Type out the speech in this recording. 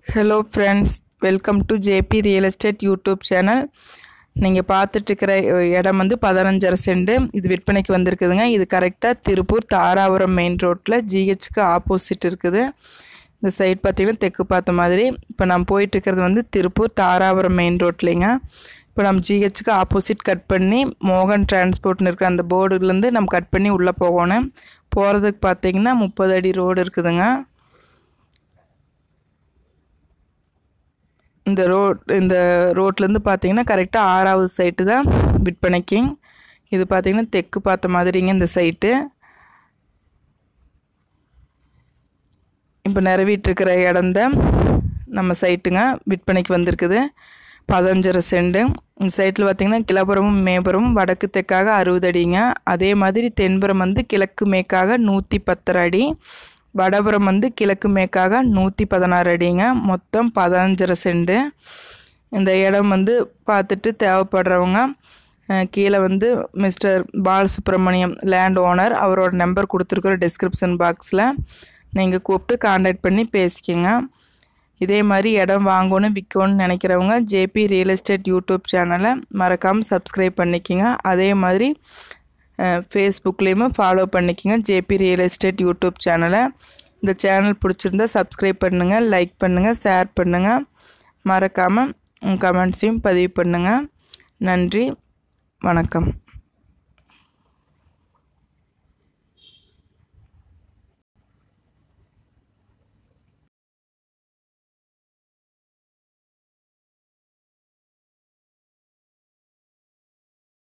hello friends welcome to JP real estate YouTube channel நீங்கள் பார்த்துட்ருக்கிற இடம் வந்து பதினஞ்சரை செண்டு இது விற்பனைக்கு வந்திருக்குதுங்க இது கரெக்டாக திருப்பூர் தாராபுரம் மெயின் ரோட்டில் ஜிஹெச்க்கு ஆப்போசிட் இருக்குது இந்த சைட் பார்த்திங்கன்னா தெற்கு பார்த்த மாதிரி இப்போ நம்ம போயிட்டுருக்கிறது வந்து திருப்பூர் தாராபுரம் மெயின் ரோட்லேங்க இப்போ நம்ம ஜிஹெச்சுக்கு ஆப்போசிட் கட் பண்ணி மோகன் டிரான்ஸ்போர்ட்னு இருக்கிற அந்த போர்டுலேருந்து நம்ம கட் பண்ணி உள்ளே போகணும் போகிறதுக்கு பார்த்தீங்கன்னா முப்பது அடி ரோடு இருக்குதுங்க இந்த ரோட் இந்த ரோட்லேருந்து பார்த்தீங்கன்னா கரெக்டாக ஆறாவது சைட்டு தான் விற்பனைக்கு இது பார்த்தீங்கன்னா தெற்கு பார்த்த மாதிரிங்க இந்த சைட்டு இப்போ நிறவிட்டுருக்கிற இடம்தான் நம்ம சைட்டுங்க விற்பனைக்கு வந்திருக்குது பதினஞ்சரை செண்டு இந்த சைட்டில் பார்த்தீங்கன்னா கிளப்புறமும் மேபுறமும் வடக்கு தெற்காக அறுபது அடிங்க அதே மாதிரி தென்புறம் வந்து கிழக்கு மேற்காக நூற்றி பத்தரை அடி வடபுறம் வந்து கிழக்கு மேற்காக நூற்றி பதினாறு அடிங்க மொத்தம் பதினஞ்சரை செண்டு இந்த இடம் வந்து பார்த்துட்டு தேவைப்படுறவங்க அஹ், கீழே வந்து மிஸ்டர் பாலசுப்ரமணியம் லேண்ட் ஓனர் அவரோட நம்பர் கொடுத்துருக்குற டிஸ்கிரிப்ஷன் பாக்ஸில் நீங்கள் கூப்பிட்டு காண்டாக்ட் பண்ணி பேசிக்கோங்க இதே மாதிரி இடம் வாங்கணும் விற்கணும்னு நினைக்கிறவங்க ஜேபி ரியல் எஸ்டேட் யூடியூப் சேனலை மறக்காமல் சப்ஸ்கிரைப் பண்ணிக்கோங்க அதே மாதிரி ஃபேஸ்புக்லேயுமே ஃபாலோ பண்ணிக்கோங்க ஜேபி ரியல் எஸ்டேட் யூடியூப் சேனலை இந்த சேனல் பிடிச்சிருந்தா சப்ஸ்கிரைப் பண்ணுங்கள் லைக் பண்ணுங்கள் ஷேர் பண்ணுங்கள் மறக்காமல் உங்கள் கமெண்ட்ஸையும் பதிவு பண்ணுங்கள் நன்றி வணக்கம்